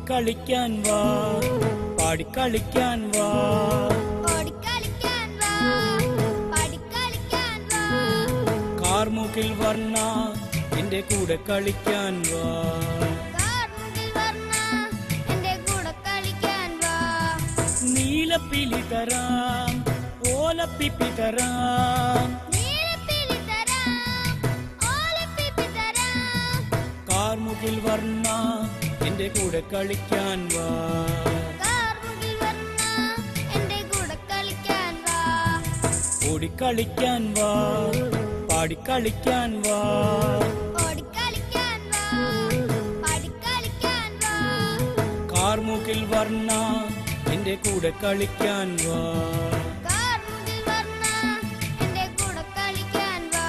ഓടിക്കളിക്കാൻ വാ പാടിക്കളിക്കാൻ വാ ഓടിക്കളിക്കാൻ വാ പാടിക്കളിക്കാൻ വാ കാർമുകിൽ വർണ്ണ എന്റെ കൂടെ കളിക്കാൻ വാ കാർമുകിൽ വർണ്ണ എന്റെ കൂടെ കളിക്കാൻ വാ നീലപ്പിലി തരാം ഓലപ്പിപ്പി തരാം നീലപ്പിലി തരാം ഓലപ്പിപ്പി തരാം കാർമുകിൽ വർണ്ണ എന്റെ കൂടെ കളിക്കാൻ വാ കാർമുകിൽ വർണ്ണ എന്റെ കൂടെ കളിക്കാൻ വാ ഓടിക്കളിക്കാൻ വാ പാടിക്കളിക്കാൻ വാ ഓടിക്കളിക്കാൻ വാ പാടിക്കളിക്കാൻ വാ കാർമുകിൽ വർണ്ണ എന്റെ കൂടെ കളിക്കാൻ വാ കാർമുകിൽ വർണ്ണ എന്റെ കൂടെ കളിക്കാൻ വാ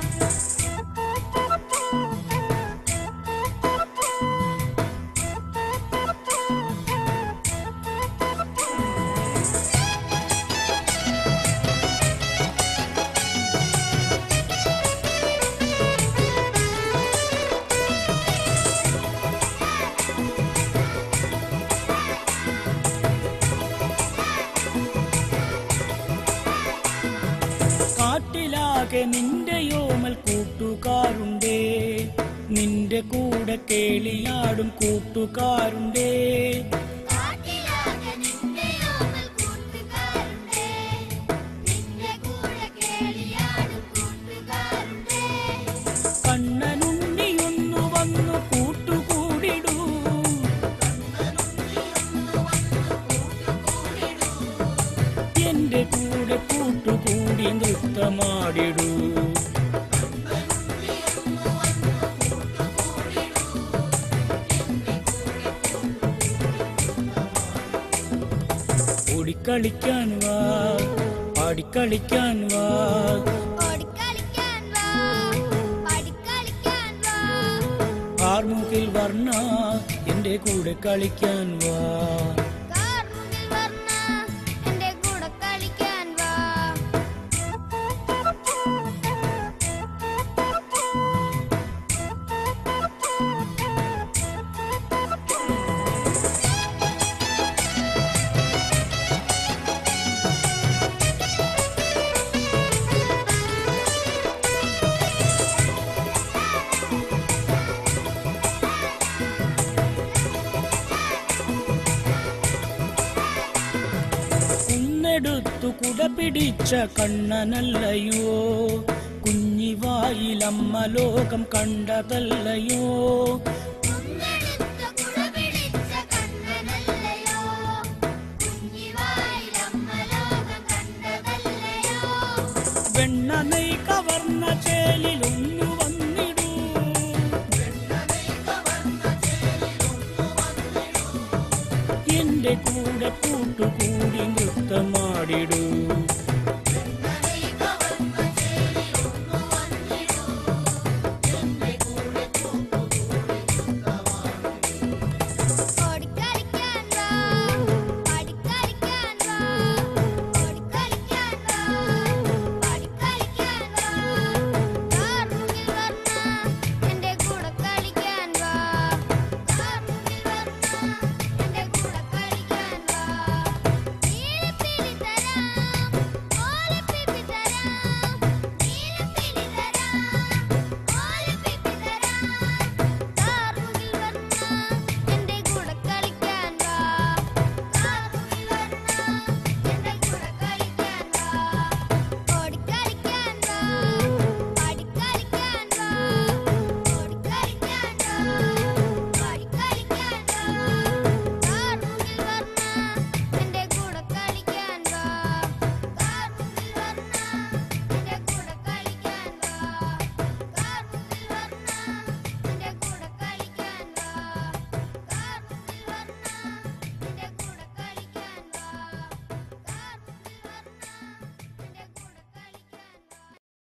കാട്ടിലാകെ നിന്റെ യോമൽ കൂട്ടുകാരുണ്ടേ നിന്റെ കൂടെ കേളിയാടും കൂട്ടുകാരുണ്ടേ കാട്ടിലാകെ നിന്റെ ഓമൽ കൂട്ടുകാരുണ്ടേ നിന്റെ കൂടെ കേളിയാടും കൂട്ടുകാരുണ്ടേ കണ്ണനുണ്ണിയൊന്നു വന്നു കൂട്ടുകൂടിടൂ എന്റെ കൂടെ കൂട്ടുകൂടി നൃത്തമാടിടൂ ഓടിക്കളിക്കാൻ വാ പാടിക്കളിക്കാൻ വാ ഓടിക്കളിക്കാൻ വാ പാടിക്കളിക്കാൻ വാ കാർമുകിൽ വർണ്ണ എന്റെ കൂടെ കളിക്കാൻ വാ കാർമുകിൽ വർണ്ണ എന്റെ കൂടെ കളിക്കാൻ വാ കുന്നെടുത്തു കുട പിടിച്ച കണ്ണനല്ലയോ കുഞ്ഞിവായിലമ്മ ലോകം കണ്ടതല്ലയോ കുന്നെടുത്ത കുട പിടിച്ച കണ്ണനല്ലയോ കുഞ്ഞിവായിലമ്മ ലോകം കണ്ടതല്ലയോ വെണ്ണ നെയ് കവർന്ന ചേലിലൊന്നു വന്നിടൂ എന്റെ കൂടെ കൂട്ടുകൂടി നൃത്തമാടിടൂ